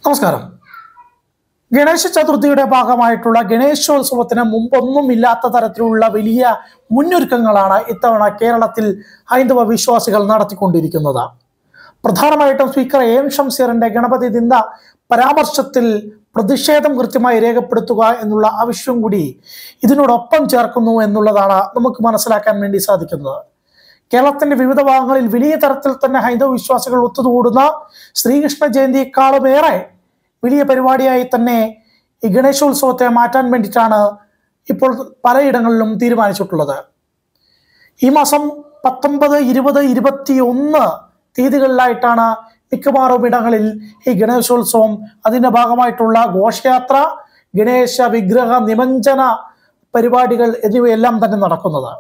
നമസ്കാരം ഗണേശ ചതുർത്ഥിയുടെ ഭാഗമായിട്ടുള്ള ഗണേശോത്സവത്തിന് മുമ്പൊന്നും ഇല്ലാത്ത തരത്തിലുള്ള വലിയ മുന്നൊരുക്കങ്ങളാണ് ഇത്തവണ കേരളത്തിൽ ഹൈന്ദവ വിശ്വാസികൾ നടത്തിക്കൊണ്ടിരിക്കുന്നത് പ്രധാനമായിട്ടും സ്പീക്കർ എം ഷംസീറിന്റെ ഗണപതി ദിന പരാമർശത്തിൽ പ്രതിഷേധം കൃത്യമായി രേഖപ്പെടുത്തുക എന്നുള്ള ആവശ്യം കൂടി ഇതിനോടൊപ്പം ചേർക്കുന്നു എന്നുള്ളതാണ് നമുക്ക് മനസ്സിലാക്കാൻ വേണ്ടി സാധിക്കുന്നത് കേരളത്തിന്റെ വിവിധ ഭാഗങ്ങളിൽ വലിയ തരത്തിൽ തന്നെ ഹൈന്ദവ വിശ്വാസികൾ ഒത്തുകൂടുന്ന ശ്രീകൃഷ്ണ ജയന്തിയേക്കാളുമേറെ വലിയ പരിപാടിയായി തന്നെ ഈ ഗണേശോത്സവത്തെ മാറ്റാൻ വേണ്ടിയിട്ടാണ് ഇപ്പോൾ പലയിടങ്ങളിലും തീരുമാനിച്ചിട്ടുള്ളത് ഈ മാസം പത്തൊമ്പത് ഇരുപത് ഇരുപത്തി ഒന്ന് തീയതികളിലായിട്ടാണ് മിക്കവാറും ഇടങ്ങളിൽ ഈ ഗണേശോത്സവം അതിന്റെ ഭാഗമായിട്ടുള്ള ഘോഷയാത്ര ഗണേശ വിഗ്രഹ നിമഞ്ജന പരിപാടികൾ എന്നിവയെല്ലാം തന്നെ നടക്കുന്നത്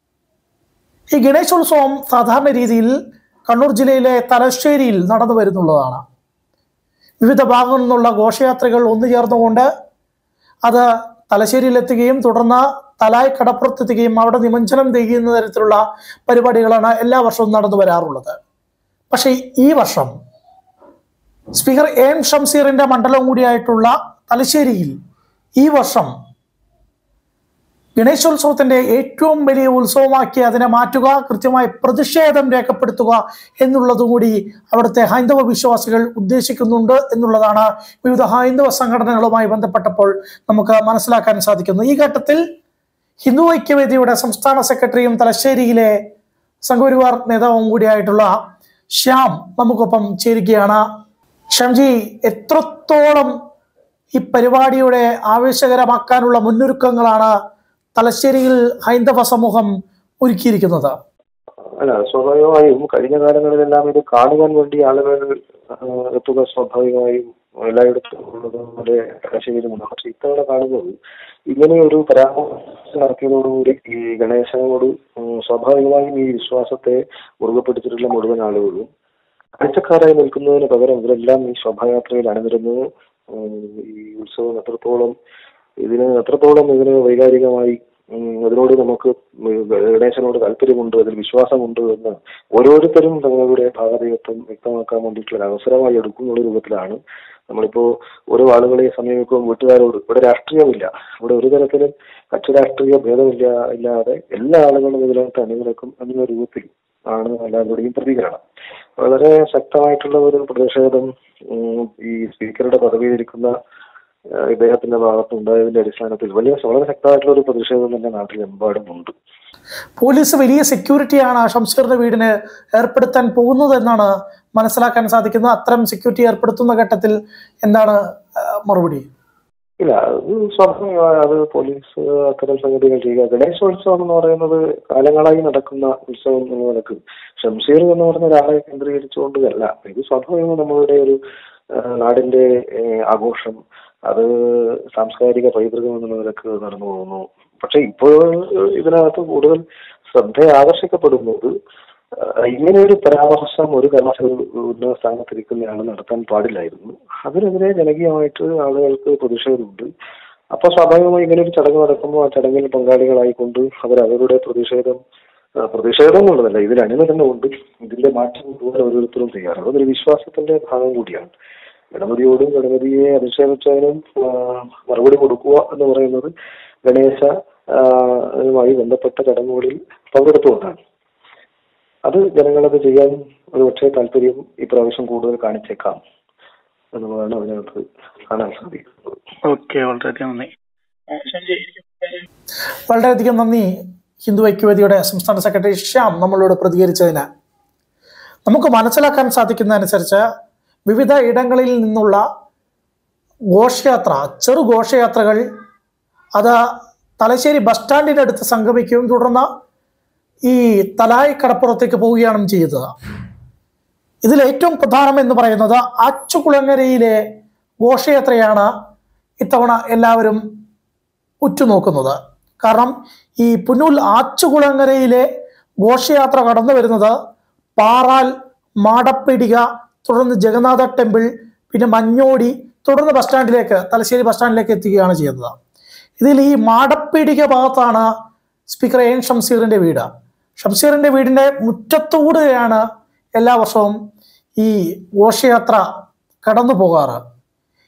ഈ ഗണേശോത്സവം സാധാരണ രീതിയിൽ കണ്ണൂർ ജില്ലയിലെ തലശ്ശേരിയിൽ നടന്നു വരുന്നുള്ളതാണ് വിവിധ ഭാഗങ്ങളിൽ നിന്നുള്ള ഘോഷയാത്രകൾ ഒന്നു ചേർന്നുകൊണ്ട് അത് തലശ്ശേരിയിലെത്തുകയും തുടർന്ന് തലായ് കടപ്പുറത്തെത്തുകയും അവിടെ നിമഞ്ജനം ചെയ്യുന്ന തരത്തിലുള്ള പരിപാടികളാണ് എല്ലാ വർഷവും നടന്നു വരാറുള്ളത് പക്ഷേ ഈ വർഷം സ്പീക്കർ എം ഷംസീറിന്റെ മണ്ഡലം കൂടിയായിട്ടുള്ള തലശ്ശേരിയിൽ ഈ വർഷം ഗണേശോത്സവത്തിന്റെ ഏറ്റവും വലിയ ഉത്സവമാക്കി അതിനെ മാറ്റുക കൃത്യമായി പ്രതിഷേധം രേഖപ്പെടുത്തുക എന്നുള്ളതും കൂടി അവിടുത്തെ ഹൈന്ദവ വിശ്വാസികൾ ഉദ്ദേശിക്കുന്നുണ്ട് എന്നുള്ളതാണ് വിവിധ ഹൈന്ദവ സംഘടനകളുമായി ബന്ധപ്പെട്ടപ്പോൾ നമുക്ക് മനസ്സിലാക്കാൻ സാധിക്കുന്നത് ഈ ഘട്ടത്തിൽ ഹിന്ദു ഐക്യവേദിയുടെ സംസ്ഥാന സെക്രട്ടറിയും തലശ്ശേരിയിലെ സംഘപരിവാർ നേതാവും കൂടിയായിട്ടുള്ള ശ്യാം നമുക്കൊപ്പം ചേരുകയാണ് ശ്യാംജി എത്രത്തോളം ഈ പരിപാടിയുടെ ആവേശകരമാക്കാനുള്ള മുന്നൊരുക്കങ്ങളാണ് തലശ്ശേരിയിൽ ഹൈന്ദവ സമൂഹം ഒരുക്കിയിരിക്കുന്നത് അല്ല സ്വാഭാവികമായും കഴിഞ്ഞ കാലങ്ങളിലെല്ലാം ഇത് കാണുവാൻ വേണ്ടി ആളുകൾ ആ, എത്തുക സ്വാഭാവികമായും എല്ലായിടത്തും ഉള്ളത് പോലെ ശരീരമുണ്ട് പക്ഷെ ഇത്തവണ കാണുന്നത് ഇങ്ങനെ ഒരു പരാമർശം നടത്തിയതോടുകൂടി ഈ ഗണേശനോട് ഉം, സ്വാഭാവികമായും ഈ വിശ്വാസത്തെ മുറുകെ പിടിച്ചിട്ടുള്ള മുഴുവൻ ആളുകളും കാഴ്ചക്കാരായി നിൽക്കുന്നതിന് പകരം ഇവരെല്ലാം ഈ ശോഭായാത്രയിൽ അണിനിരുന്നു ഉം, ഈ ഉത്സവം എത്രത്തോളം ഇതിന് എത്രത്തോളം ഇതിന് വൈകാരികമായി ഉം, അതിനോട് നമുക്ക് ഗണേശനോട് താല്പര്യമുണ്ട് അതിൽ വിശ്വാസമുണ്ട് എന്ന് ഓരോരുത്തരും തങ്ങളുടെ ഭാഗതയത്വം വ്യക്തമാക്കാൻ വേണ്ടിയിട്ടുള്ള ഒരു അവസരമായി എടുക്കുന്ന രൂപത്തിലാണ് നമ്മളിപ്പോ ഓരോ ആളുകളെ സമീപിക്കുമ്പോൾ വീട്ടുകാരോട് ഇവിടെ രാഷ്ട്രീയമില്ല ഇവിടെ ഒരു തരത്തിലും കക്ഷി രാഷ്ട്രീയ ഭേദമില്ല ഇല്ലാതെ എല്ലാ ആളുകളും ഇതിനകത്ത് അണിനിരക്കും എന്ന രൂപത്തിൽ ആണ് എല്ലാവരുടെയും പ്രതികരണം വളരെ ശക്തമായിട്ടുള്ള ഒരു പ്രതിഷേധം ഉം, ഈ സ്പീക്കറുടെ പദവിയിലിരിക്കുന്ന ആ, ഇദ്ദേഹത്തിന്റെ ഭാഗത്ത് ഉണ്ടായതിന്റെ അടിസ്ഥാനത്തിൽ വലിയ വളരെ ശക്തമായിട്ടുള്ള ഒരു പ്രതിഷേധം തന്നെ നാട്ടിലെമ്പാടും ഉണ്ട് പോലീസ് വലിയ സെക്യൂരിറ്റിയാണ് ഷംസീറിന്റെ വീടിന് ഏർപ്പെടുത്താൻ പോകുന്നത് എന്നാണ് മനസ്സിലാക്കാൻ സാധിക്കുന്നത് അത്തരം സെക്യൂരിറ്റി ഏർപ്പെടുത്തുന്ന ഘട്ടത്തിൽ എന്താണ് ആ, മറുപടി ഇല്ല അത് സ്വാഭാവികമായി അത് പോലീസ് അത്തരം സംഗതികൾ ചെയ്യുക ഗണേശോത്സവം എന്ന് പറയുന്നത് കാലങ്ങളായി നടക്കുന്ന ഉത്സവം എന്ന നിലക്ക് ഷംസീർ എന്ന് പറയുന്ന ഒരാളെ കേന്ദ്രീകരിച്ചുകൊണ്ടല്ല ഇത് സ്വാഭാവികമായി നമ്മളുടെ ഒരു ആ, നാടിന്റെ ഏ, ആഘോഷം അത് സാംസ്കാരിക പൈതൃകം എന്നുള്ള നിലക്ക് നടന്നു പോകുന്നു പക്ഷെ ഇപ്പോൾ ഇതിനകത്ത് കൂടുതൽ ശ്രദ്ധ ആകർഷിക്കപ്പെടുന്നത് ആ, ഇങ്ങനെ ഒരു പരാമർശം ഒരു കാരണവശാലും ഉന്നത സ്ഥാനത്തിരിക്കുന്നയാൾ നടത്താൻ പാടില്ലായിരുന്നു അതിനെതിരെ ജനകീയമായിട്ട് ആളുകൾക്ക് പ്രതിഷേധമുണ്ട് അപ്പൊ സ്വാഭാവികമായി ഇങ്ങനെ ഒരു ചടങ്ങ് നടക്കുമ്പോൾ ആ ചടങ്ങിൽ പങ്കാളികളായിക്കൊണ്ട് അവർ അവരുടെ പ്രതിഷേധം ആ, പ്രതിഷേധം എന്നുള്ളതല്ല ഇതിൽ അണിനിരന്നുകൊണ്ട് ഇതിന്റെ മാറ്റം കൊണ്ടുവരാൻ ഓരോരുത്തരും തയ്യാറാണ് അതൊരു വിശ്വാസത്തിന്റെ ഭാഗം കൂടിയാണ് ഗണപതിയോടും ഗണപതിയെ അധിക്ഷേപിച്ചതിനും ആ, മറുപടി കൊടുക്കുക എന്ന് പറയുന്നത് ഗണേശ ആ, യുമായി ബന്ധപ്പെട്ട ചടങ്ങുകളിൽ പങ്കെടുത്തുകൊണ്ടാണ് അത് ജനങ്ങളത് ചെയ്യാൻ ഒരുപക്ഷെ താല്പര്യം ഇപ്രാവശ്യം കൂടുതൽ കാണിച്ചേക്കാം എന്നുള്ളതാണ് അതിനകത്ത് കാണാൻ സാധിക്കുന്നത് ഓക്കെ വളരെയധികം നന്ദി ഏഹ് ഷാജി, എനിക്ക് വളരെയധികം നന്ദി ഹിന്ദു ഐക്യവേദിയുടെ സംസ്ഥാന സെക്രട്ടറി ശ്യാം നമ്മളോട് പ്രതികരിച്ചതിന് നമുക്ക് മനസ്സിലാക്കാൻ സാധിക്കുന്നതനുസരിച്ച് വിവിധ ഇടങ്ങളിൽ നിന്നുള്ള ഘോഷയാത്ര ചെറു ഘോഷയാത്രകൾ അത് തലശ്ശേരി ബസ് സ്റ്റാൻഡിനടുത്ത് സംഗമിക്കുകയും തുടർന്ന് ഈ തലായ് കടപ്പുറത്തേക്ക് പോവുകയാണ് ചെയ്തത് ഇതിൽ ഏറ്റവും പ്രധാനം എന്ന് പറയുന്നത് ആച്ചുകുളങ്ങരയിലെ ഘോഷയാത്രയാണ് ഇത്തവണ എല്ലാവരും ഉറ്റുനോക്കുന്നത് കാരണം ഈ പുന്നൂൽ ആച്ചുകുളങ്ങരയിലെ ഘോഷയാത്ര കടന്നു വരുന്നത് പാറാൽ മാടപ്പിടിക തുടർന്ന് ജഗന്നാഥ ടെമ്പിൾ പിന്നെ മഞ്ഞോടി തുടർന്ന് ബസ് സ്റ്റാൻഡിലേക്ക് തലശ്ശേരി ബസ് സ്റ്റാൻഡിലേക്ക് എത്തുകയാണ് ചെയ്യുന്നത് ഇതിൽ ഈ മാടപ്പിടിക ഭാഗത്താണ് സ്പീക്കർ എൻ ഷംസീറിന്റെ വീട് ഷംസീറിന്റെ വീടിന്റെ മുറ്റത്തൂടെയാണ് എല്ലാ വർഷവും ഈ ഘോഷയാത്ര കടന്നു പോകാറ്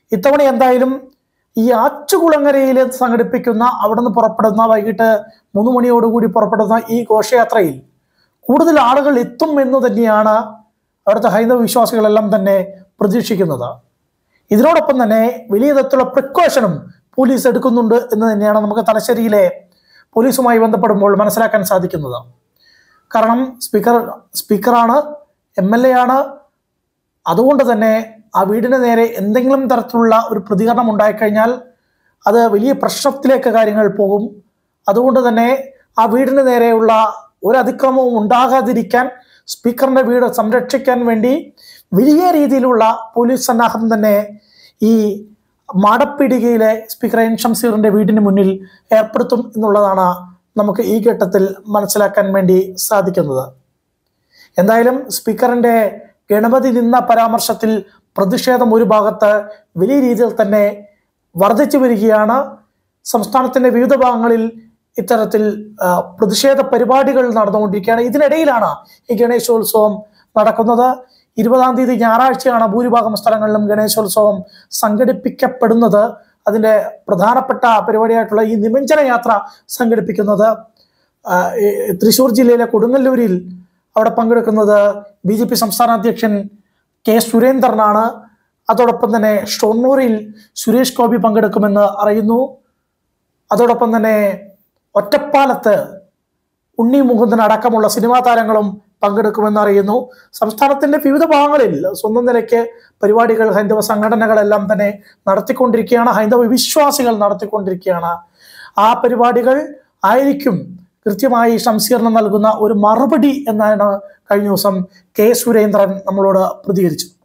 ഇത്തവണ എന്തായാലും ഈ ആറ്റുകുളങ്ങരയിൽ സംഘടിപ്പിക്കുന്ന അവിടുന്ന് പുറപ്പെടുന്ന വൈകിട്ട് മൂന്ന് മണിയോടുകൂടി പുറപ്പെടുന്ന ഈ ഘോഷയാത്രയിൽ കൂടുതൽ ആളുകൾ എത്തും എന്ന് തന്നെയാണ് അവിടുത്തെ ഹൈന്ദവ വിശ്വാസികളെല്ലാം തന്നെ പ്രതീക്ഷിക്കുന്നത് ഇതിനോടൊപ്പം തന്നെ വലിയ തരത്തിലുള്ള പ്രിക്കോഷനും പോലീസ് എടുക്കുന്നുണ്ട് എന്ന് തന്നെയാണ് നമുക്ക് തലശ്ശേരിയിലെ പോലീസുമായി ബന്ധപ്പെടുമ്പോൾ മനസ്സിലാക്കാൻ സാധിക്കുന്നത് കാരണം സ്പീക്കർ സ്പീക്കറാണ് എം എൽ എ ആണ് അതുകൊണ്ട് തന്നെ ആ വീടിന് നേരെ എന്തെങ്കിലും തരത്തിലുള്ള ഒരു പ്രതികരണം ഉണ്ടായിക്കഴിഞ്ഞാൽ അത് വലിയ പ്രശ്നത്തിലേക്ക് കാര്യങ്ങൾ പോകും അതുകൊണ്ട് തന്നെ ആ വീടിന് നേരെയുള്ള ഒരു അതിക്രമവും ഉണ്ടാകാതിരിക്കാൻ സ്പീക്കറിന്റെ വീട് സംരക്ഷിക്കാൻ വേണ്ടി വലിയ രീതിയിലുള്ള പോലീസ് സന്നാഹം തന്നെ ഈ മാടപ്പീടികയിലെ സ്പീക്കർ എൻ ഷംസീറിന്റെ വീടിന് മുന്നിൽ ഏർപ്പെടുത്തും എന്നുള്ളതാണ് നമുക്ക് ഈ ഘട്ടത്തിൽ മനസ്സിലാക്കാൻ വേണ്ടി സാധിക്കുന്നത് എന്തായാലും സ്പീക്കറിന്റെ ഗണപതി നിന്ന പരാമർശത്തിൽ പ്രതിഷേധം ഒരു ഭാഗത്ത് വലിയ രീതിയിൽ തന്നെ വർദ്ധിച്ചു വരികയാണ് സംസ്ഥാനത്തിന്റെ വിവിധ ഭാഗങ്ങളിൽ ഇത്തരത്തിൽ ആ, പ്രതിഷേധ പരിപാടികൾ നടന്നുകൊണ്ടിരിക്കുകയാണ് ഇതിനിടയിലാണ് ഈ ഗണേശോത്സവം നടക്കുന്നത് ഇരുപതാം തീയതി ഞായറാഴ്ചയാണ് ഭൂരിഭാഗം സ്ഥലങ്ങളിലും ഗണേശോത്സവം സംഘടിപ്പിക്കപ്പെടുന്നത് അതിന്റെ പ്രധാനപ്പെട്ട പരിപാടിയായിട്ടുള്ള ഈ നിമഞ്ജന യാത്ര സംഘടിപ്പിക്കുന്നത് ആ, ഈ തൃശൂർ ജില്ലയിലെ കൊടുങ്ങല്ലൂരിൽ അവിടെ പങ്കെടുക്കുന്നത് ബി ജെ പി സംസ്ഥാന അധ്യക്ഷൻ കെ സുരേന്ദ്രനാണ് അതോടൊപ്പം തന്നെ ഷൊർണൂരിൽ സുരേഷ് ഗോപി പങ്കെടുക്കുമെന്ന് അറിയുന്നു അതോടൊപ്പം തന്നെ ഒറ്റപ്പാലത്ത് ഉണ്ണി മുകുന്ദൻ അടക്കമുള്ള സിനിമാ താരങ്ങളും പങ്കെടുക്കുമെന്ന് അറിയുന്നു സംസ്ഥാനത്തിന്റെ വിവിധ ഭാഗങ്ങളിൽ സ്വന്തം നിലയ്ക്ക് പരിപാടികൾ ഹൈന്ദവ സംഘടനകളെല്ലാം തന്നെ നടത്തിക്കൊണ്ടിരിക്കുകയാണ് ഹൈന്ദവ വിശ്വാസികൾ നടത്തിക്കൊണ്ടിരിക്കുകയാണ് ആ പരിപാടികൾ ആയിരിക്കും കൃത്യമായി ഷംസീറിന് നൽകുന്ന ഒരു മറുപടി എന്നാണ് കഴിഞ്ഞ ദിവസം കെ സുരേന്ദ്രൻ നമ്മളോട് പ്രതികരിച്ചത്